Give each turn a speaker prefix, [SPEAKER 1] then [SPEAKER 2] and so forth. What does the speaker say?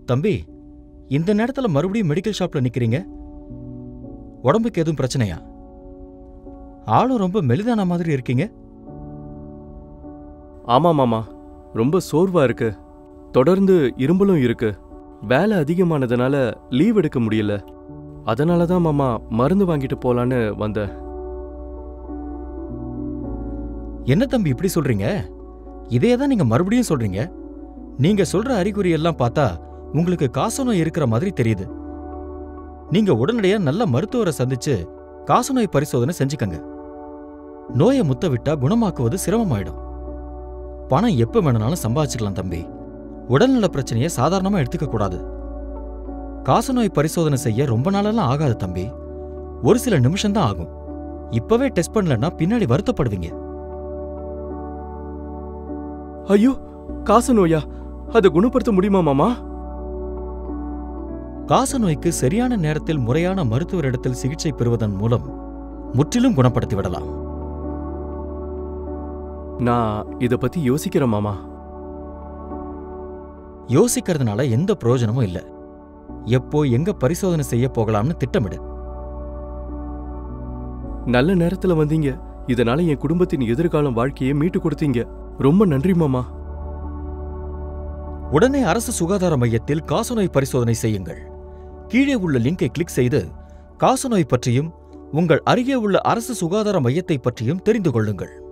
[SPEAKER 1] தம்பி இந்த நேரத்துல மறுபடியும் மெடிக்கல் ஷாப்ல நிக்கிறீங்க உடம்புக்கு எதுவும் பிரச்சனையா ஆளும் ரொம்ப மெலிதான மாதிரி இருக்கீங்க
[SPEAKER 2] ஆமா மாமா ரொம்ப சோர்வா இருக்கு தொடர்ந்து இரும்பலும் இருக்கு வேலை அதிகமானதுனால லீவ் எடுக்க முடியல அதனால தான் மாமா மருந்து வாங்கிட்டு போலான்னு வந்தேன்
[SPEAKER 1] என்ன தம்பி இப்படி சொல்றீங்க இதே தான் நீங்க மறுபடியும் சொல்றீங்க நீங்க சொல்ற அறிகுறி எல்லாம் பார்த்தா உங்களுக்கு காசநோய் இருக்கிற மாதிரி தெரியுது நீங்க உடனடியா நல்ல மருத்துவரை சந்திச்சு காசநோய் பரிசோதனை செஞ்சுக்கங்க நோயை முத்த விட்டா குணமாக்குவது சிரமமாயிடும் பணம் எப்ப வேணும்னாலும் சம்பாதிச்சுக்கலாம் தம்பி உடல்நல பிரச்சனையை சாதாரணமா எடுத்துக்க கூடாது காசநோய் பரிசோதனை செய்ய ரொம்ப நாளெல்லாம் ஆகாது தம்பி ஒரு சில நிமிஷம்தான் ஆகும் இப்பவே டெஸ்ட் பண்ணலன்னா பின்னாடி வருத்தப்படுவீங்க
[SPEAKER 2] ஐயோ காச நோயா அதை குணப்படுத்த முடியுமா மாமா
[SPEAKER 1] காசநோய்க்கு சரியான நேரத்தில் முறையான மருத்துவரிடத்தில் சிகிச்சை பெறுவதன் மூலம் முற்றிலும் குணப்படுத்தி விடலாம்
[SPEAKER 2] நான் இத பத்தி யோசிக்கிறேன் மாமா
[SPEAKER 1] யோசிக்கிறதுனால எந்த பிரயோஜனமும் இல்ல எப்போ எங்க பரிசோதனை செய்ய போகலாம்னு திட்டமிடு
[SPEAKER 2] நல்ல நேரத்துல வந்தீங்க இதனால என் குடும்பத்தின் எதிர்காலம் வாழ்க்கையை மீட்டு கொடுத்தீங்க ரொம்ப நன்றி மாமா
[SPEAKER 1] உடனே அரசு சுகாதார மையத்தில் காசநோய் பரிசோதனை செய்யுங்கள் கீழே உள்ள லிங்கை கிளிக் செய்து காசநோய் பற்றியும் உங்கள் அருகே உள்ள அரசு சுகாதார மையத்தை பற்றியும் தெரிந்து கொள்ளுங்கள்